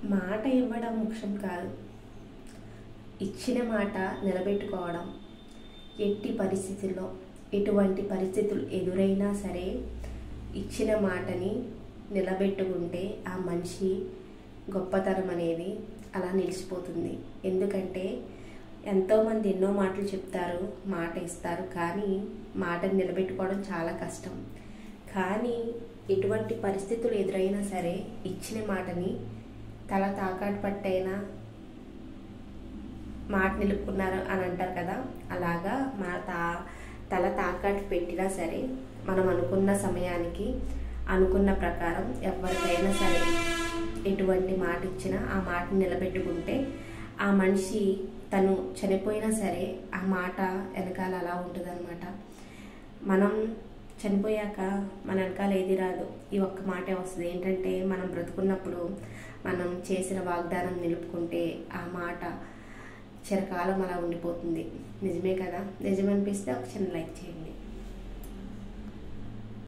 మాట ఇవ్వడం ముఖ్యం కాదు ఇచ్చిన మాట నిలబెట్టుకోవడం ఎట్టి పరిస్థితుల్లో ఎటువంటి పరిస్థితులు ఎదురైనా సరే ఇచ్చిన మాటని నిలబెట్టుకుంటే ఆ మనిషి గొప్పతనం అనేది అలా నిలిచిపోతుంది ఎందుకంటే ఎంతోమంది ఎన్నో మాటలు చెప్తారు మాట ఇస్తారు కానీ మాటని నిలబెట్టుకోవడం చాలా కష్టం కానీ ఎటువంటి పరిస్థితులు ఎదురైనా సరే ఇచ్చిన మాటని తల తాకాటు పట్టైనా మాట నిలుపుకున్నారు అని అంటారు కదా అలాగా మన తా తల తాకాటు పెట్టినా సరే మనం అనుకున్న సమయానికి అనుకున్న ప్రకారం ఎవరికైనా సరే ఎటువంటి మాట ఇచ్చినా ఆ మాటని నిలబెట్టుకుంటే ఆ మనిషి తను చనిపోయినా సరే ఆ మాట వెనకాల అలా ఉంటుందన్నమాట మనం చనిపోయాక మన వెనకాల ఏది రాదు ఈ ఒక్క మాటే వస్తుంది ఏంటంటే మనం బ్రతుకున్నప్పుడు మనం చేసిన వాగ్దానం నిలుపుకుంటే ఆ మాట చిరకాలం అలా ఉండిపోతుంది నిజమే కదా నిజమనిపిస్తే ఒక చిన్న లైక్ చేయండి